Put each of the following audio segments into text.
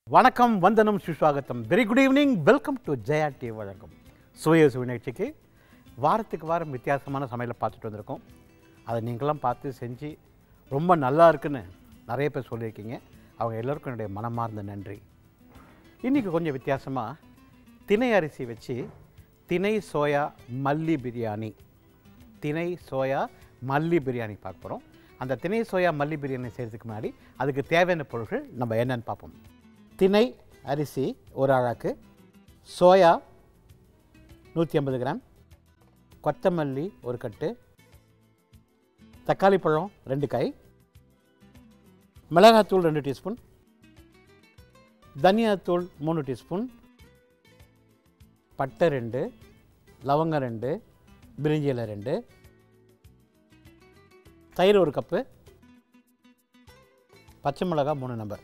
வணக்கம் வந்தனம் சுஸ்வாகத்தம் very good evening welcome to Jaya T வழங்கும் சுய சுவை நிகழ்ச்சிக்கு வாரத்துக்கு வாரம் வித்தியாசமான சமையலை பார்த்துட்டு வந்திருக்கோம் அதை நீங்களாம் பார்த்து செஞ்சு ரொம்ப நல்லா இருக்குன்னு நிறைய பேர் சொல்லியிருக்கீங்க அவங்க எல்லோருக்கும் என்னுடைய மனமார்ந்த நன்றி இன்றைக்கி கொஞ்சம் வித்தியாசமாக திணை அரிசி வச்சு திணை சோயா மல்லி பிரியாணி திணை சோயா மல்லி பிரியாணி பார்க்க போகிறோம் அந்த திணை சோயா மல்லி பிரியாணி செய்கிறதுக்கு முன்னாடி அதுக்கு தேவையான பொருட்கள் நம்ம என்னென்னு பார்ப்போம் திணை அரிசி ஒரு அழாக்கு சோயா நூற்றி ஐம்பது கிராம் கொத்தமல்லி ஒரு கட்டு தக்காளி பழம் ரெண்டு காய் மிளகாத்தூள் ரெண்டு டீஸ்பூன் தனியாத்தூள் மூணு டீஸ்பூன் பட்டை ரெண்டு லவங்கம் ரெண்டு பிரிஞ்சி இலை ரெண்டு தயிர் ஒரு கப்பு பச்சை மிளகாய் மூணு நம்பர்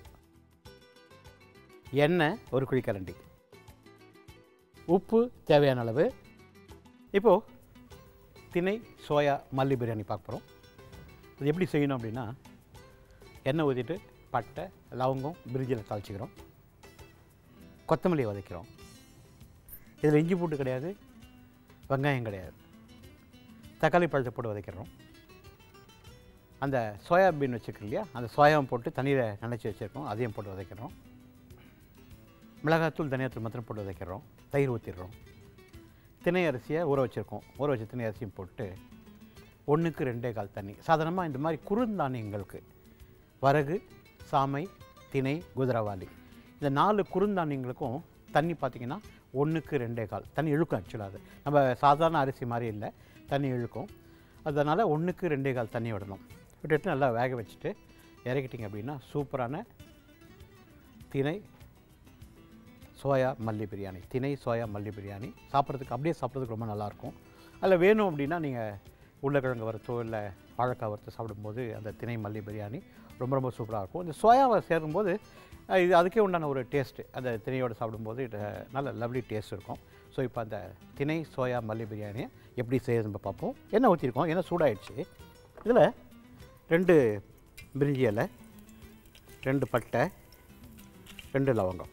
எண்ணெய் ஒரு குழிக்கரண்டி உப்பு தேவையான அளவு இப்போது திணை சோயா மல்லி பிரியாணி பார்க்க போகிறோம் இது எப்படி செய்யணும் அப்படின்னா எண்ணெய் ஊற்றிட்டு பட்டை லவங்கம் பிரிஞ்சில் தாளிச்சிக்கிறோம் கொத்தமல்லியை வதக்கிறோம் இதில் இஞ்சி பூட்டு கிடையாது வெங்காயம் கிடையாது தக்காளி பழத்தை போட்டு வதக்கிறோம் அந்த சோயாபீன் வச்சுருக்கோம் இல்லையா அந்த சோயாவை போட்டு தண்ணியில் நினச்சி வச்சுருக்கோம் அதையும் போட்டு வதக்கிறோம் மிளகாத்தூள் தனியாத்தூள் மாத்திரம் போட்டு வதக்கிறோம் தயிர் ஊற்றிடுறோம் திணை அரிசியை ஊற வச்சுருக்கோம் ஊற வச்ச திணை அரிசியும் போட்டு ஒன்றுக்கு ரெண்டே கால் தண்ணி சாதாரணமாக இந்த மாதிரி குறுந்தானியங்களுக்கு வரகு சாமை திணை குதிரவாளி இந்த நாலு குறுந்தானியங்களுக்கும் தண்ணி பார்த்திங்கன்னா ஒன்றுக்கு ரெண்டே கால் தண்ணி இழுக்கும் ஆக்சுவலாக அது நம்ம சாதாரண அரிசி மாதிரி இல்லை தண்ணி இழுக்கும் அதனால் ஒன்றுக்கு ரெண்டே கால் தண்ணி விடணும் விட்டுட்டு நல்லா வேக வச்சுட்டு இறக்கிட்டிங்க அப்படின்னா சூப்பரான திணை சோயா மல்லி பிரியாணி திணை சோயா மல்லி பிரியாணி சாப்பிட்றதுக்கு அப்படியே சாப்பிட்றதுக்கு ரொம்ப நல்லாயிருக்கும் அதில் வேணும் அப்படின்னா நீங்கள் உருளைக்கிழங்கு வறுத்தோ இல்லை வாழைக்காய் வறுத்து சாப்பிடும்போது அந்த திணை மல்லி பிரியாணி ரொம்ப ரொம்ப சூப்பராக இருக்கும் இந்த சோயாவை சேரும்போது அஹ், இது அதுக்கே உண்டான ஒரு டேஸ்ட்டு அந்த திணையோடு சாப்பிடும்போது இது நல்ல லவ்லி டேஸ்ட் இருக்கும் ஸோ இப்போ அந்த திணை சோயா மல்லி பிரியாணியை எப்படி செய்யறது நம்ம பார்ப்போம் எண்ணெய் ஊற்றிருக்கோம் எண்ணெய் சூடாயிடுச்சு இதில் ரெண்டு பிரிஞ்சி இலை ரெண்டு பட்டை ரெண்டு லவங்கம்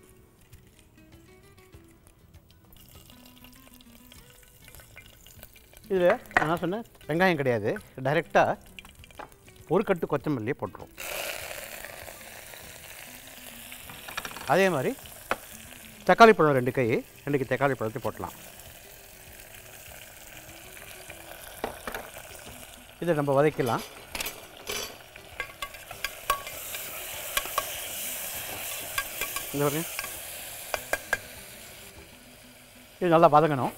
இதில் நான் என்ன சொன்னேன் வெங்காயம் கிடையாது டைரெக்டாக ஒரு கட்டு கொத்தமல்லியை போட்டுருவோம் அதே மாதிரி தக்காளி பழம் ரெண்டு கை ரெண்டுக்கு தக்காளி பழத்தை போட்டலாம் இதை நம்ம வதக்கலாம் இந்த பாருங்க இது நல்லா வதங்கணும்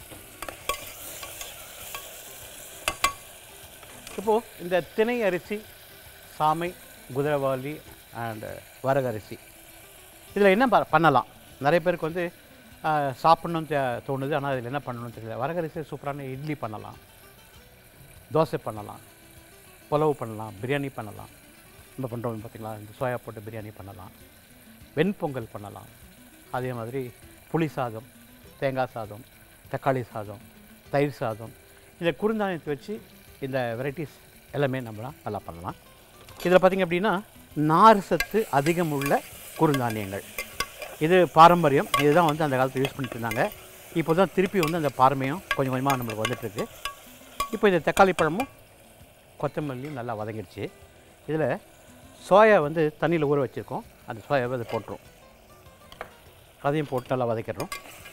இப்போது இந்த திணை அரிசி சாமை குதிரவாளி அண்டு வரகரிசி இதில் என்ன ப- பண்ணலாம் நிறைய பேருக்கு வந்து ஆஹ், சாப்பிடணும்னு தே- தோணுது ஆனால் இதில் என்ன பண்ணணும்னு தெரியல வரகரிசி சூப்பரான இட்லி பண்ணலாம் தோசை பண்ணலாம் புலவு பண்ணலாம் பிரியாணி பண்ணலாம் நம்ம பண்ணுறோம் பார்த்தீங்களா இந்த சோயா போட்டு பிரியாணி பண்ணலாம் வெண்பொங்கல் பண்ணலாம் அதே மாதிரி புளி சாதம் தேங்காய் சாதம் தக்காளி சாதம் தயிர் சாதம் இந்த குறுந்தானியத்தை வச்சு இந்த வெரைட்டிஸ் எல்லாமே நம்மளாம் நல்லா பண்ணலாம் இதில் பார்த்திங்க அப்படின்னா நார் சத்து அதிகம் உள்ள குறுந்தானியங்கள் இது பாரம்பரியம் இதுதான் வந்து அந்த காலத்தில் யூஸ் பண்ணிட்டு இருந்தாங்க இப்போ தான் திருப்பி வந்து அந்த பாரம்பரியம் கொஞ்சம் கொஞ்சமாக நம்மளுக்கு வந்துட்டுருக்கு இப்போ இந்த தக்காளி பழமும் கொத்தமல்லியும் நல்லா வதங்கிடுச்சு இதில் சோயா வந்து தண்ணியில் ஊற வச்சுருக்கோம் அந்த சோயாவை அதை போட்டுரும் அதையும் போட்டு நல்லா வதக்கிடுறோம்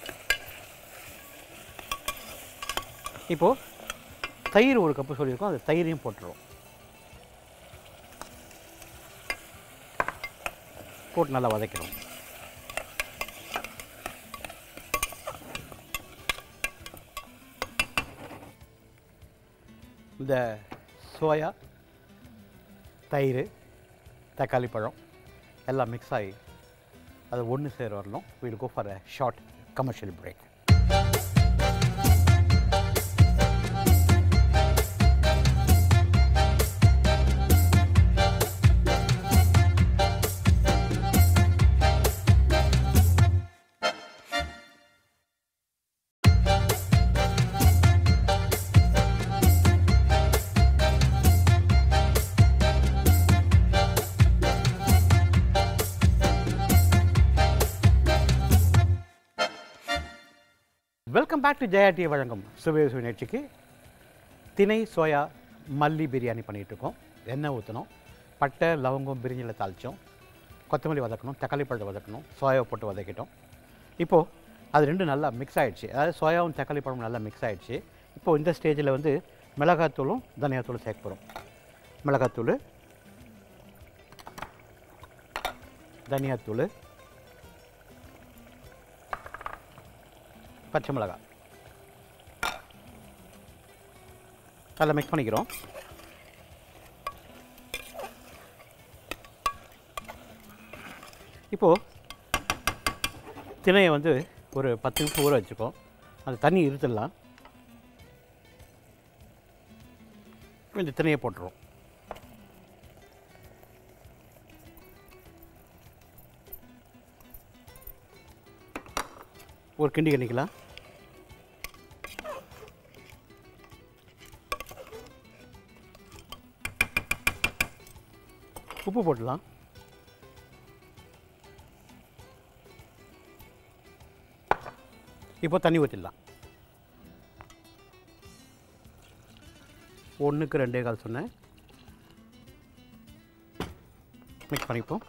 இப்போது தயிர் ஒரு கப்பு சொல்லியிருக்கோம் அந்த தயிரையும் போட்டுருவோம் போட்டு நல்லா வதக்கிறோம் இந்த சோயா தயிர் தக்காளி பழம் எல்லாம் மிக்ஸ் ஆகி அது ஒன்று சேர வரணும் we'll go for a short commercial break welcome back to Jaya T வழங்கும் சுவை சுவை நிகழ்ச்சிக்கு திணை சோயா மல்லி பிரியாணி பண்ணிகிட்டு இருக்கோம் எண்ணெய் ஊற்றணும் பட்டை லவங்கம் பிரிஞ்சில் தாளித்தோம் கொத்தமல்லி வதக்கணும் தக்காளி பழத்தை வதக்கணும் சோயாவை போட்டு வதக்கிட்டோம் இப்போது அது ரெண்டும் நல்லா மிக்ஸ் ஆயிடுச்சு அதாவது சோயாவும் தக்காளி பழமும் நல்லா மிக்ஸ் ஆயிடுச்சு இப்போது இந்த ஸ்டேஜில் வந்து மிளகாத்தூளும் தனியாத்தூளும் சேர்க்க போகிறோம் மிளகாத்தூள் தனியாத்தூள் பச்சை மிளகாய் நல்லா மிக்ஸ் பண்ணிக்கிறோம் இப்போது திணையை வந்து ஒரு பத்து நிமிஷம் ஊற வச்சுக்கோம் அந்த தண்ணி இருத்துடலாம் இந்த திணையை போட்டுருவோம் ஒரு கிண்டி கிண்டிக்கலாம் உப்பு போட்டுடலாம் இப்போ தண்ணி ஊற்றிடலாம் ஒன்றுக்கு ரெண்டே கால் சொன்னேன் மிக்ஸ் பண்ணிப்போம்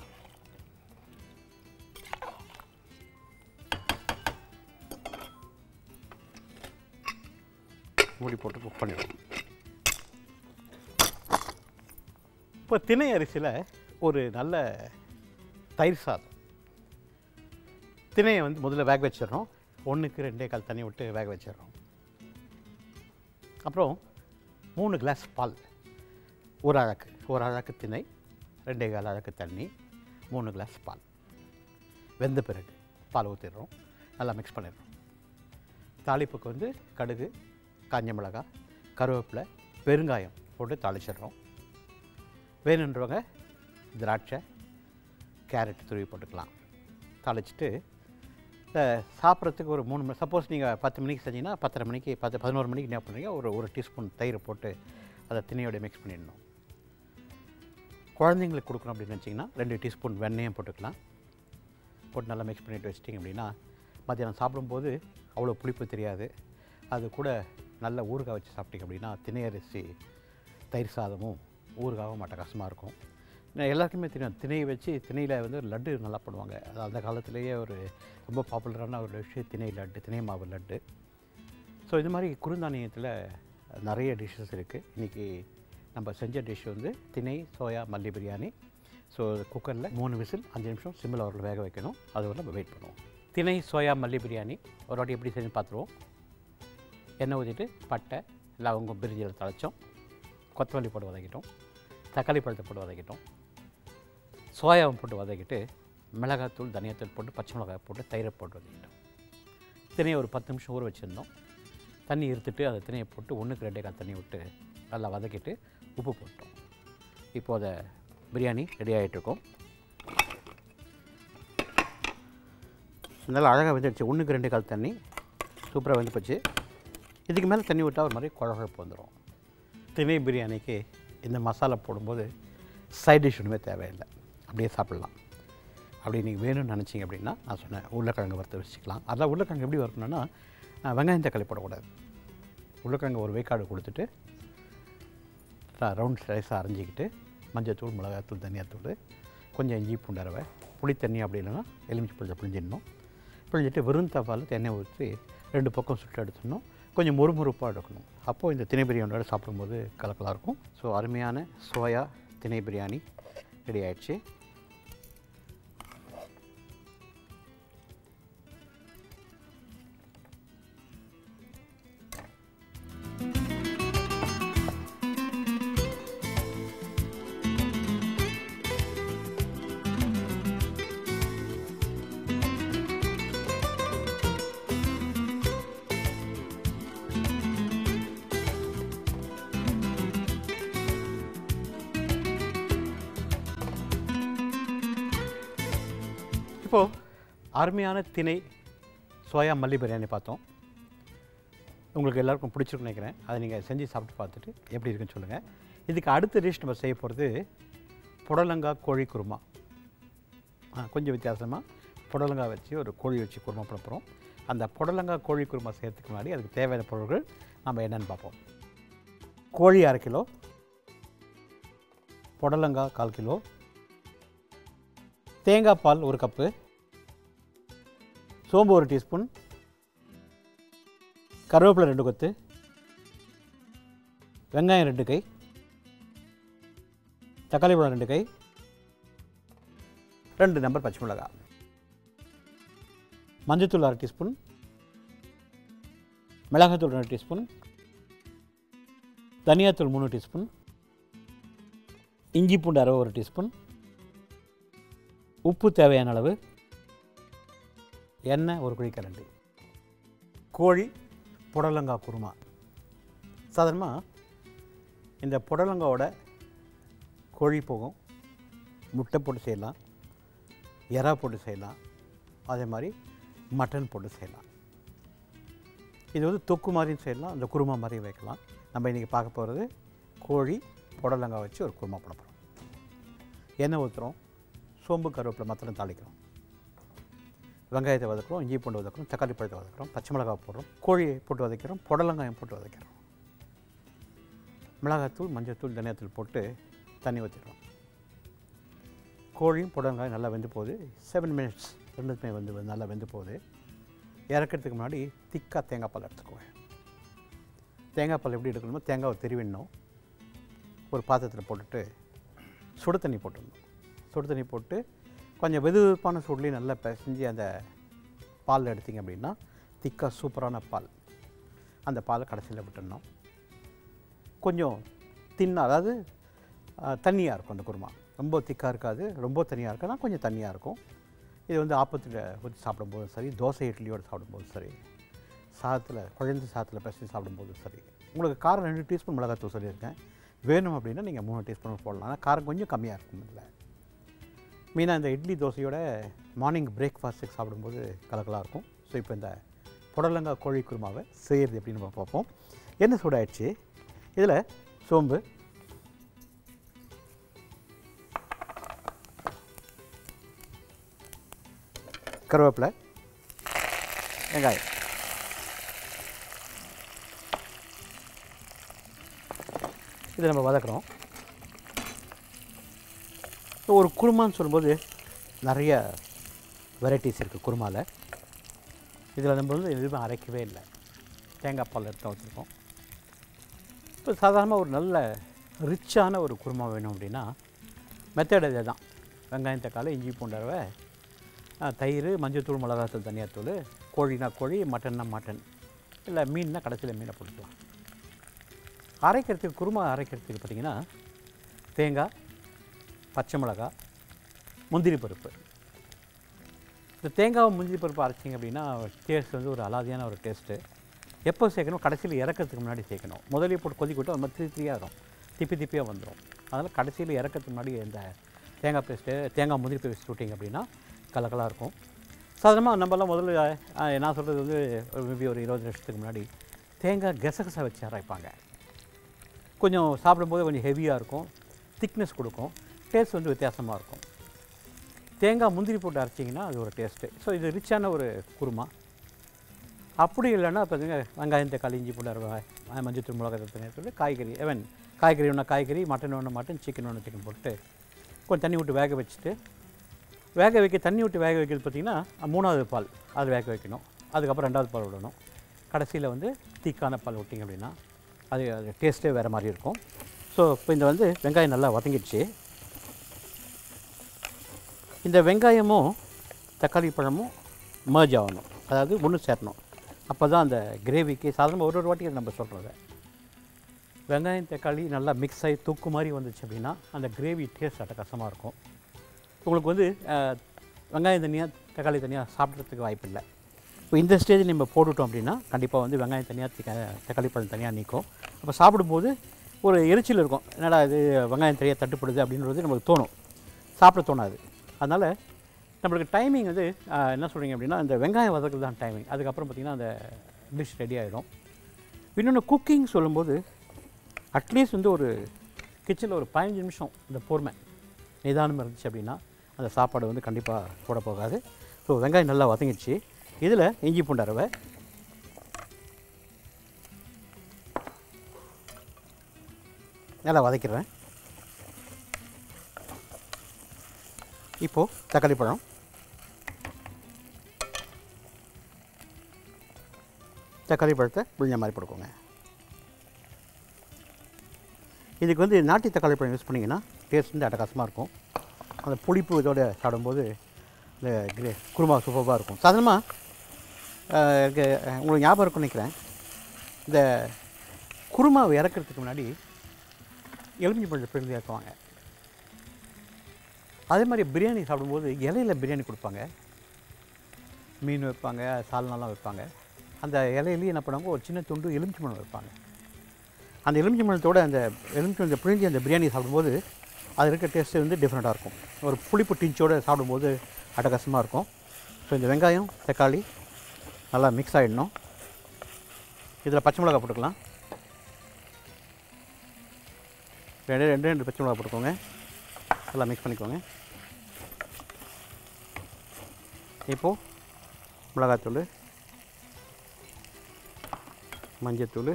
மூடி போட்டு குக் பண்ணிடுவோம் இப்போ திணை அரிசியில் ஒரு நல்ல தயிர் சாதம் திணையை வந்து முதல்ல வேக வச்சிடுறோம் ஒன்றுக்கு ரெண்டே கால் தண்ணி விட்டு வேக வச்சிடுறோம் அப்புறம் மூணு கிளாஸ் பால் ஒரு அழகு ஒரு அழகு திணை ரெண்டே கால் அழகு தண்ணி மூணு கிளாஸ் பால் வெந்த பிறகு பால் ஊற்றிடுறோம் நல்லா மிக்ஸ் பண்ணிடுறோம் தாளிப்புக்கு வந்து கடுகு காஞ்ச மிளகாய் கருவேப்பிலை பெருங்காயம் போட்டு தாளிச்சிடுறோம் வேணுன்றவங்க திராட்சை கேரட் துருவி போட்டுக்கலாம் தாளிச்சிட்டு இந்த சாப்பிட்றதுக்கு ஒரு மூணு மணி சப்போஸ் நீங்கள் பத்து மணிக்கு செஞ்சீங்கன்னா பத்தரை மணிக்கு பத்து பதினோரு மணிக்கு என்ன பண்ணுறீங்க ஒரு ஒரு டீஸ்பூன் தயிர் போட்டு அதை திணையோட மிக்ஸ் பண்ணிடணும் குழந்தைங்களுக்கு கொடுக்கணும் அப்படின்னு நினச்சிங்கன்னா ரெண்டு டீஸ்பூன் வெண்ணெயும் போட்டுக்கலாம் போட்டு நல்லா மிக்ஸ் பண்ணிட்டு வச்சிட்டிங்க அப்படின்னா மத்தியானம் சாப்பிடும்போது அவ்வளோ புளிப்பு தெரியாது அது கூட நல்ல ஊறுகாய் வச்சு சாப்பிட்டீங்க அப்படின்னா திணை அரிசி தயிர் சாதமும் ஊறுகாவும் அட்டகாசமாக இருக்கும் நான் எல்லாருக்குமே தெரியும் திணை வச்சு திணையில் வந்து லட்டு நல்லா பண்ணுவாங்க அது அந்த காலத்திலேயே ஒரு ரொம்ப பாப்புலரான ஒரு விஷயம் திணை லட்டு திணை மாவு லட்டு ஸோ இது மாதிரி குறுந்தானியத்தில் நிறைய டிஷ்ஷஸ் இருக்குது இன்றைக்கி நம்ம செஞ்ச டிஷ் வந்து திணை சோயா மல்லி பிரியாணி ஸோ குக்கரில் மூணு விசில் அஞ்சு நிமிஷம் சிம்மில் அவர்கள் வேக வைக்கணும் அது வரை நம்ம வெயிட் பண்ணுவோம் திணை சோயா மல்லி பிரியாணி ஒரு வாட்டி எப்படி செஞ்சு பார்த்துருவோம் எண்ணெய் ஊற்றிட்டு பட்டை லவங்கம் பிரிஞ்சில் தழைச்சோம் கொத்தமல்லி போட்டு வதக்கிட்டோம் தக்காளி பழத்தை போட்டு வதக்கிட்டோம் சோயாவை போட்டு வதக்கிட்டு மிளகாத்தூள் தனியாத்தூள் போட்டு பச்சை மிளகாய் போட்டு தயிரை போட்டு வதக்கிட்டோம் திணையை ஒரு பத்து நிமிஷம் ஊற வச்சுருந்தோம் தண்ணி இருத்துட்டு அதை திணையை போட்டு ஒன்றுக்கு ரெண்டே கால் தண்ணி விட்டு நல்லா வதக்கிட்டு உப்பு போட்டோம் இப்போ அதை பிரியாணி ரெடி ஆகிட்டுருக்கோம் நல்லா அழகாக வந்துடுச்சு ஒன்றுக்கு ரெண்டு கால் தண்ணி சூப்பராக வந்து போச்சு இதுக்கு மேலே தண்ணி விட்டால் ஒரு மாதிரி குழகுழப்பு வந்துடும் திணை பிரியாணிக்கு இந்த மசாலா போடும்போது சைட் டிஷ் ஒன்றுமே தேவையில்லை அப்படியே சாப்பிட்லாம் அப்படி நீங்கள் வேணும்னு நினச்சிங்க அப்படின்னா நான் சொன்னேன் உருளைக்கிழங்கு வறுத்து வச்சுக்கலாம் அதான் உருளைக்கிழங்கு எப்படி வறுக்கணும்னா அஹ், வெங்காயம் தக்காளி போடக்கூடாது உருளைக்கிழங்கு ஒரு வேக்காடு கொடுத்துட்டு ரவுண்ட் ஸ்லைஸாக அரைஞ்சிக்கிட்டு மஞ்சத்தூள் மிளகாத்தூள் தனியாத்தூள் கொஞ்சம் இஞ்சி பூண்டரவை புளி தண்ணி அப்படி இல்லைன்னா எலுமிச்சி பழத்தை பிழிஞ்சிடணும் பிழிஞ்சிட்டு வெறும் தவாவில் எண்ணெய் ஊற்றி ரெண்டு பக்கம் சுட்டு எடுத்துடணும் கொஞ்சம் முறுமுறுப்பாக எடுக்கணும் அப்போது இந்த திணை பிரியாணியோட சாப்பிடும்போது கலக்கலாக இருக்கும் ஸோ அருமையான சோயா திணை பிரியாணி ரெடி ஆயிடுச்சு இப்போது அருமையான திணை சோயா மல்லி பிரியாணி பார்த்தோம் உங்களுக்கு எல்லாருக்கும் பிடிச்சிருக்குன்னு நினைக்கிறேன் அதை நீங்கள் செஞ்சு சாப்பிட்டு பார்த்துட்டு எப்படி இருக்குன்னு சொல்லுங்கள் இதுக்கு அடுத்த டிஷ் நம்ம செய்ய போகிறது புடலங்காய் கோழி குருமா ஆ, கொஞ்சம் வித்தியாசமாக புடலங்காய் வச்சு ஒரு கோழி வச்சு குருமா பண்ண போகிறோம் அந்த புடலங்காய் கோழி குருமா செய்யறதுக்கு முன்னாடி அதுக்கு தேவையான பொருட்கள் நம்ம என்னென்னு பார்ப்போம் கோழி அரை கிலோ புடலங்காய் கால் கிலோ தேங்காய் பால் ஒரு கப்பு சோம்பு ஒரு டீஸ்பூன் கருவேப்பிலை ரெண்டு கொத்து வெங்காயம் ரெண்டு கை தக்காளி பழம் ரெண்டு கை ரெண்டு நம்பர் பச்சை மிளகாய் மஞ்சத்தூள் அரை டீஸ்பூன் மிளகாத்தூள் ரெண்டு டீஸ்பூன் தனியாத்தூள் மூணு டீஸ்பூன் இஞ்சி பூண்டு அரை ஒரு டீஸ்பூன் உப்பு தேவையான அளவு எண்ணெய் ஒரு குழிக்கரண்டி கோழி புடலங்காய் குருமா சாதாரணமாக இந்த புடலங்காவோட கோழி போகும் முட்டை போட்டு செய்யலாம் எறா போட்டு செய்யலாம் அதே மாதிரி மட்டன் போட்டு செய்யலாம் இது வந்து தொக்கு மாதிரியும் செய்யலாம் இந்த குருமா மாதிரியும் வைக்கலாம் நம்ம இன்றைக்கி பார்க்க போகிறது கோழி புடலங்காய் வச்சு ஒரு குருமா பண்ண போகிறோம் எண்ணெய் ஊற்றுறோம் சோம்பு கருவேப்பிலை மாத்திரம் தாளிக்கிறோம் வெங்காயத்தை வதக்குறோம் இஞ்சி பூண்டு வதக்குறோம் தக்காளி பழத்தை வதக்குறோம் பச்சை மிளகாய் போடுறோம் கோழியை போட்டு வதக்கிறோம் புடலங்காயம் போட்டு வதக்கிறோம் மிளகாத்தூள் மஞ்சள்தூள் தனியாத்தூள் போட்டு தண்ணி ஊற்றிடுறோம் கோழியும் புடலங்காயும் நல்லா வெந்து போகுது செவன் மினிட்ஸ் ரெண்டுமே வந்து வந்து நல்லா வெந்து போகுது இறக்கிறதுக்கு முன்னாடி திக்காக தேங்காய் பால் எடுத்துக்குவேன் தேங்காய் பால் எப்படி எடுக்கணுமோ தேங்காவை திருவிடணும் ஒரு பாத்திரத்தில் போட்டுட்டு சுடு தண்ணி போட்டுடணும் சுடு தண்ணி போட்டு கொஞ்சம் வெது வெதுப்பான சூட்லேயும் நல்லா பிசைஞ்சு அந்த பால் எடுத்தீங்க அப்படின்னா திக்காக சூப்பரான பால் அந்த பாலை கடைசியில் விட்டுடணும் கொஞ்சம் தின்னா அதாவது தண்ணியாக இருக்கும் அந்த குருமா ரொம்ப திக்காக இருக்காது ரொம்ப தண்ணியாக இருக்காதுனா கொஞ்சம் தண்ணியாக இருக்கும் இது வந்து ஆப்பத்தில் ஊற்றி சாப்பிடும்போதும் சரி தோசை இட்லியோடு சாப்பிடும்போதும் சரி சாதத்தில் குழந்தை சாதத்தில் பிசைஞ்சு சாப்பிடும்போதும் சரி உங்களுக்கு காரம் ரெண்டு டீஸ்பூன் மிளகாத்தூள் சொல்லியிருக்கேன் வேணும் அப்படின்னா நீங்கள் மூணு டீஸ்பூன் போடலாம் ஆனால் காரம் கொஞ்சம் கம்மியாக இருக்கும் இதில் மெயினாக இந்த இட்லி தோசையோட மார்னிங் பிரேக்ஃபாஸ்ட்டுக்கு சாப்பிடும்போது கலக்கலாக இருக்கும் ஸோ இப்போ இந்த புடலங்காய் கோழி குருமாவை செய்கிறது எப்படின்னு நம்ம பார்ப்போம் என்ன சூடாயிடுச்சு இதில் சோம்பு கருவேப்பிலை வெங்காயம் இதை நம்ம வதக்குறோம் ஒரு குருமான்னு சொல்லும்போது நிறைய வெரைட்டிஸ் இருக்குது குருமாவில் இதில் நம்ம வந்து எதுவுமே அரைக்கவே இல்லை தேங்காய் பால் எடுத்து வச்சுருக்கோம் இப்போ சாதாரணமாக ஒரு நல்ல ரிச்சான ஒரு குருமா வேணும் அப்படின்னா மெத்தட் இதே தான் வெங்காயம் தக்காளி இஞ்சி பூண்டரவை தயிர் மஞ்சள்தூள் மிளகாத்தூள் தனியாத்தூள் கோழினா கோழி மட்டன்னா மட்டன் இல்லை மீன்னா கடைசியில் மீனை போட்டுக்கலாம் அரைக்கிறதுக்கு குருமா அரைக்கிறதுக்கு பார்த்திங்கன்னா தேங்காய் பச்சை மிளகாய் முந்திரி பருப்பு இந்த தேங்காவை முந்திரி பருப்பு அரைச்சிங்க அப்படின்னா டேஸ்ட் வந்து ஒரு அலாதியான ஒரு டேஸ்ட்டு எப்போ சேர்க்கணும் கடைசியில் இறக்கிறதுக்கு முன்னாடி சேர்க்கணும் முதலே போட்டு கொதிக்க விட்டு அது மாதிரி திரி திரியாக இருக்கும் திப்பி திப்பியாக வந்துடும் அதனால் கடைசியில் இறக்கிறதுக்கு முன்னாடி இந்த தேங்காய் பேஸ்ட்டு தேங்காய் முந்திரி பேஸ்ட் விட்டிங்க அப்படின்னா கலக்கலாக இருக்கும் சாதாரணமாக நம்மலாம் முதல்ல அஹ், நான் சொல்கிறது வந்து மேபி ஒரு இருபது வருஷத்துக்கு முன்னாடி தேங்காய் கெசகசை வச்சு அரைப்பாங்க கொஞ்சம் சாப்பிடும்போது கொஞ்சம் ஹெவியாக இருக்கும் திக்னஸ் கொடுக்கும் டேஸ்ட் வந்து வித்தியாசமாக இருக்கும் தேங்காய் முந்திரி போட்டு அரைச்சிங்கன்னா அது ஒரு டேஸ்ட்டு ஸோ இது ரிச்சான ஒரு குருமா அப்படி இல்லைன்னா பார்த்துங்க வெங்காயம் தக்காளி இஞ்சி பூண்டு அரை மஞ்சத்தூள் மிளகாய் தண்ணி சொல்லி காய்கறி எவன் காய்கறி ஒன்று காய்கறி மட்டன் ஒன்று மட்டன் சிக்கன் ஒன்று சிக்கன் போட்டு கொஞ்சம் தண்ணி விட்டு வேக வச்சுட்டு வேக வைக்க தண்ணி விட்டு வேக வைக்கிறது பார்த்திங்கன்னா மூணாவது பால் அது வேக வைக்கணும் அதுக்கப்புறம் ரெண்டாவது பால் விடணும் கடைசியில் வந்து தீக்கான பால் விட்டிங்க அப்படின்னா அது அது டேஸ்ட்டே வேறு மாதிரி இருக்கும் ஸோ இப்போ இந்த வந்து வெங்காயம் நல்லா வதங்கிடுச்சு இந்த வெங்காயமும் தக்காளி பழமும் merge ஆகணும் அதாவது ஒன்று சேரணும் அப்போ தான் அந்த கிரேவிக்கு சாதாரண ஒரு ஒரு வாட்டி அதை நம்ம சொல்கிறத வெங்காயம் தக்காளி நல்லா மிக்ஸ் ஆகி தூக்கு மாதிரி வந்துச்சு அப்படின்னா அந்த கிரேவி டேஸ்ட் அட்டகாசமாக இருக்கும் உங்களுக்கு வந்து அஹ், வெங்காயம் தனியாக தக்காளி தனியாக சாப்பிட்றதுக்கு வாய்ப்பில்லை இப்போ இந்த ஸ்டேஜில் நம்ம போட்டுட்டோம் அப்படின்னா கண்டிப்பாக வந்து வெங்காயம் தனியாக தக்காளி பழம் தனியாக நிற்கும் அப்போ சாப்பிடும்போது ஒரு எரிச்சல் இருக்கும் என்னடா இது வெங்காயம் தனியாக தட்டுப்படுது அப்படின்றது நமக்கு தோணும் சாப்பிட தோணாது அதனால் நம்மளுக்கு டைமிங் வந்து அஹ், என்ன சொல்கிறீங்க அப்படின்னா இந்த வெங்காயம் வதக்குறது தான் டைமிங் அதுக்கப்புறம் பார்த்திங்கன்னா அந்த டிஷ் ரெடி ஆகிடும் இன்னொன்று குக்கிங் சொல்லும்போது அட்லீஸ்ட் வந்து ஒரு கிச்சனில் ஒரு பதினஞ்சு நிமிஷம் இந்த பொறுமை நிதானம் இருந்துச்சு அப்படின்னா அந்த சாப்பாடு வந்து கண்டிப்பாக போட போகாது ஸோ வெங்காயம் நல்லா வதங்கிடுச்சு இதில் இஞ்சி பூண்டு அரவை நல்லா வதக்கிடுறேன் இப்போது தக்காளி பழம் தக்காளி பழத்தை புழிஞ்ச மாதிரி போட்டுக்கோங்க இதுக்கு வந்து நாட்டு தக்காளி பழம் யூஸ் பண்ணிங்கன்னா டேஸ்ட் வந்து அட்டகாசமாக இருக்கும் அந்த புளிப்பு இதோட சாப்பிடும்போது இந்த கிரே குருமா சூப்பராக இருக்கும் சாதாரணமாக எனக்கு உங்களுக்கு ஞாபகம் இருக்கும்னு நினைக்கிறேன் இந்த குருமாவை இறக்கிறதுக்கு முன்னாடி எலுமிச்சை பழத்தை பிரிந்து இறக்குவாங்க அதே மாதிரி பிரியாணி சாப்பிடும்போது இலையில பிரியாணி கொடுப்பாங்க மீன் வைப்பாங்க சால்னாலாம் வைப்பாங்க அந்த இலையிலேயே என்ன பண்ணுவாங்க ஒரு சின்ன துண்டு எலுமிச்சை பழம் வைப்பாங்க அந்த எலுமிச்சை பழத்தோட அந்த எலுமிச்சை பழத்தை பிழிஞ்சி அந்த பிரியாணி சாப்பிடும்போது அது இருக்க டேஸ்ட்டு வந்து டிஃப்ரெண்ட்டாக இருக்கும் ஒரு புளிப்பு டிஞ்சோடு சாப்பிடும்போது அட்டகாசமாக இருக்கும் ஸோ இந்த வெங்காயம் தக்காளி நல்லா மிக்ஸ் ஆகிடணும் இதில் பச்சை மிளகா போட்டுக்கலாம் ரெண்டு ரெண்டு ரெண்டு பச்சை மிளகா போட்டுக்கோங்க நல்லா மிக்ஸ் பண்ணிக்கோங்க இப்போது மிளகாத்தூள் மஞ்சத்தூள்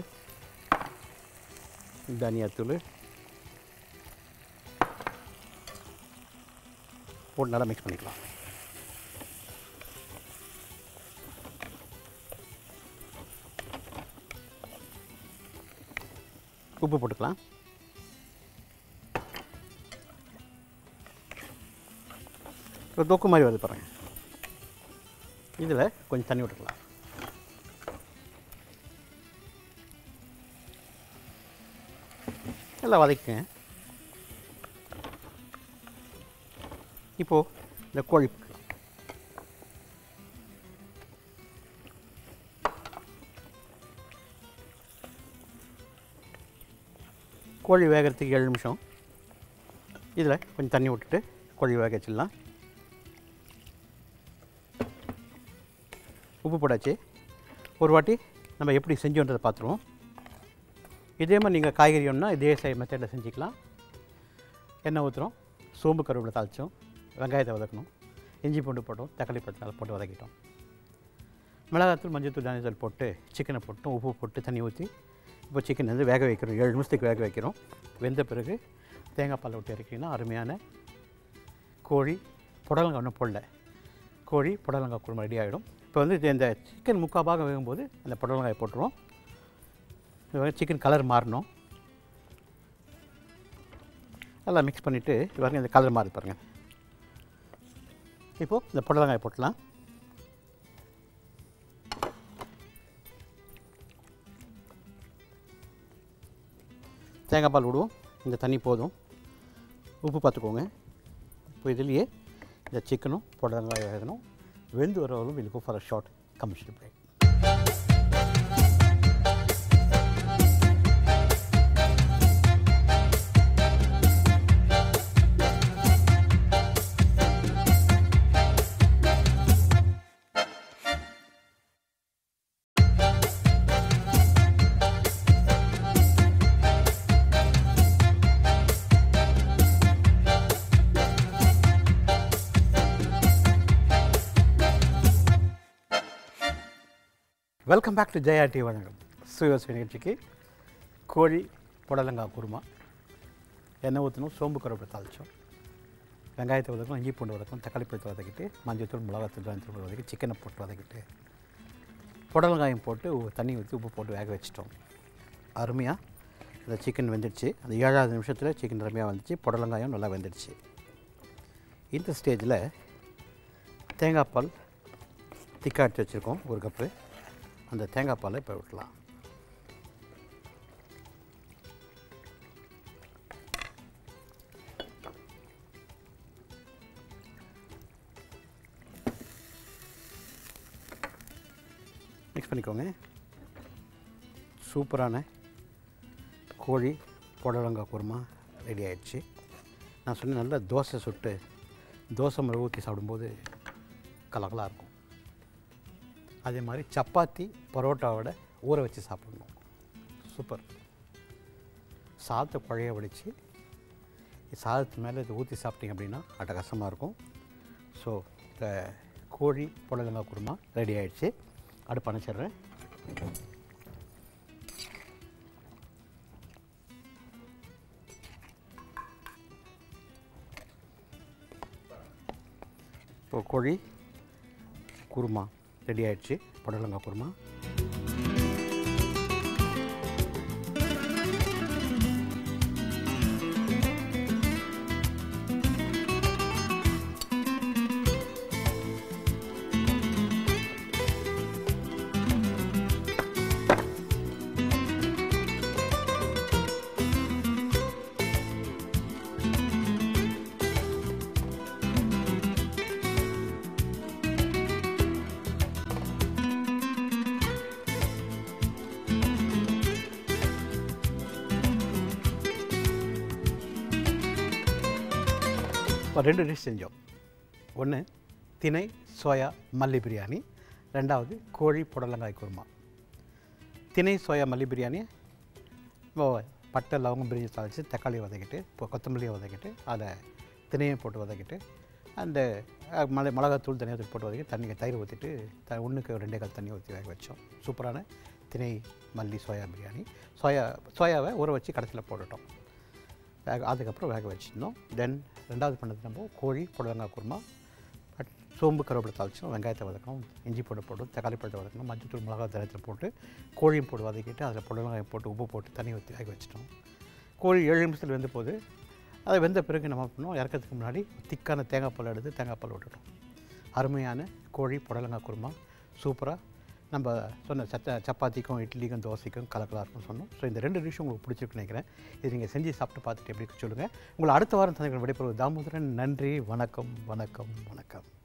தனியாத்தூள் போட்டு நல்லா மிக்ஸ் பண்ணிக்கலாம் உப்பு போட்டுக்கலாம் ஒரு தொக்கு மாதிரி வருது பாருங்க இதில் கொஞ்சம் தண்ணி விட்டுக்கலாம் எல்லாம் வதக்குங்க இப்போது இந்த கோழி கோழி வேகிறதுக்கு ஏழு நிமிஷம் இதில் கொஞ்சம் தண்ணி விட்டுட்டு கோழி வேக வச்சிடலாம் உப்பு போட்டாச்சு ஒரு வாட்டி நம்ம எப்படி செஞ்சோன்றதை பார்த்துருவோம் இதே மாதிரி நீங்கள் காய்கறி ஒன்றா இதே சை மெத்தடில் செஞ்சுக்கலாம் எண்ணெய் ஊற்றுறோம் சோம்பு கருவேப்பிலை தாளித்தோம் வெங்காயத்தை வதக்கணும் இஞ்சி பூண்டு போட்டோம் தக்காளி போட்டு நல்லா போட்டு வதக்கிட்டோம் மிளகாத்தூள் மஞ்சத்தூள் தானியத்தூள் போட்டு சிக்கனை போட்டோம் உப்பு போட்டு தண்ணி ஊற்றி இப்போ சிக்கன் வந்து வேக வைக்கிறோம் ஏழு நிமிஷத்துக்கு வேக வைக்கிறோம் வெந்த பிறகு தேங்காய் பால் விட்டு இறக்கிங்கன்னா அருமையான கோழி புடலங்காய் ஒன்றும் போடல கோழி புடலங்காய் குருமா ரெடி ஆகிடும் இப்போ வந்து இது இந்த சிக்கன் முக்கால் பாகம் வேகும்போது அந்த புடலங்காயை போட்டுருவோம் சிக்கன் கலர் மாறணும் நல்லா மிக்ஸ் பண்ணிவிட்டு பாருங்க இந்த கலர் மாறி பாருங்கள் இப்போது இந்த புடலங்காயை போட்டலாம் தேங்காய் பால் விடுவோம் இந்த தண்ணி போதும் உப்பு பார்த்துக்கோங்க இப்போ இதுலேயே இந்த சிக்கனும் புடலங்காய் வேகணும் வெந்து வரவங்களும் will go for a short commercial break welcome back to Jaya T வழங்கம் சுயோசி நிகழ்ச்சிக்கு கோழி புடலங்காய் குருமா எண்ணெய் ஊற்றணும் சோம்பு கருவேப்பிலை தாளித்தோம் வெங்காயத்தை வதக்கணும் இஞ்சி பூண்டு வதக்கணும் தக்காளி பழத்தை வதக்கிட்டு மஞ்சத்தூள் மிளகாத்தூள் தூள் வதக்கி சிக்கனை போட்டு வதக்கிட்டு புடலங்காயம் போட்டு உ- தண்ணி ஊற்றி உப்பு போட்டு வேக வச்சிட்டோம் அருமையாக அந்த சிக்கன் வெந்துடுச்சு அந்த ஏழாவது நிமிஷத்தில் சிக்கன் அருமையாக வந்துச்சு புடலங்காயம் நல்லா வெந்துடுச்சு இந்த ஸ்டேஜில் தேங்காய் பால் திக்கா எடுத்து வச்சுருக்கோம் ஒரு கப்பு அந்த தேங்காய் பாலை இப்போ விட்டலாம் மிக்ஸ் பண்ணிக்கோங்க சூப்பரான கோழி புடலங்காய் குருமா ரெடி ஆயிடுச்சு நான் சொன்ன நல்லா தோசை சுட்டு தோசை முறை ஊற்றி சாப்பிடும்போது கலகலாக இருக்கும் அதே மாதிரி சப்பாத்தி பரோட்டாவோட ஊற வச்சு சாப்பிடணும் சூப்பர் சாதத்தை குழைய வடித்து சாதத்து மேலே இதை ஊற்றி சாப்பிட்டீங்க அப்படின்னா அட்டகாசமாக இருக்கும் ஸோ இந்த கோழி புடலங்காய் குருமா ரெடி ஆயிடுச்சு அடுப்பு அணைச்சிடுறேன் இப்போ கோழி குருமா ரெடி ஆயிடுச்சு புடலங்காய் குருமா இப்போ ரெண்டு டிஷ் செஞ்சோம் ஒன்று திணை சோயா மல்லி பிரியாணி ரெண்டாவது கோழி புடலங்காய் குருமா திணை சோயா மல்லி பிரியாணி இப்போ பட்டை லவங்கம் பிரிஞ்சு தாளித்து தக்காளி வதக்கிட்டு இப்போ கொத்தமல்லியை வதக்கிட்டு அதை திணையை போட்டு வதக்கிட்டு அந்த அஹ், மிள மிளகாத்தூள் தனியாக போட்டு வதக்கி தண்ணி தயிர் ஊற்றிட்டு த ஒன்றுக்கு ரெண்டே கால் தண்ணி ஊற்றி வேக வச்சோம் சூப்பரான திணை மல்லி சோயா பிரியாணி சோயா சோயாவை ஊற வச்சு கடைசியில் போட்டுட்டோம் வேக அதுக்கப்புறம் வேக வச்சுருந்தோம் தென் ரெண்டாவது பண்ணது நம்ம கோழி புடலங்காய் குருமா பட் சோம்பு கருவேப்பிலை தாளிச்சோம் வெங்காயத்தை வதக்கணும் இஞ்சி போட்டு போட்டு தக்காளி பழத்தை வதக்கணும் மஞ்சத்தூள் மிளகா தரத்தில் போட்டு கோழியும் போட்டு வதக்கிட்டு அதில் புடலங்காயம் போட்டு உப்பு போட்டு தண்ணி ஊற்றி வேக வச்சிட்டோம் கோழி ஏழு நிமிஷத்தில் வெந்த போது அது வெந்த பிறகு நம்ம பண்ணோம் இறக்கிறதுக்கு முன்னாடி திக்கான தேங்காய் பால் எடுத்து தேங்காய் பால் விட்டுட்டோம் அருமையான கோழி புடலங்காய் குருமா சூப்பராக நம்ம சொன்ன சத்த சப்பாத்திக்கும் இட்லிக்கும் தோசைக்கும் கலக்கலாக இருக்கும்னு சொன்னோம் ஸோ இந்த ரெண்டு டிஷ்ஷும் உங்களுக்கு பிடிச்சிருக்குன்னு நினைக்கிறேன் இது நீங்கள் செஞ்சு சாப்பிட்டு பார்த்துட்டு எப்படி இருக்குன்னு சொல்லுங்கள் உங்களை அடுத்த வாரம் சந்திக்கிற விடைபெறுவது தாமோதரன் நன்றி வணக்கம் வணக்கம் வணக்கம்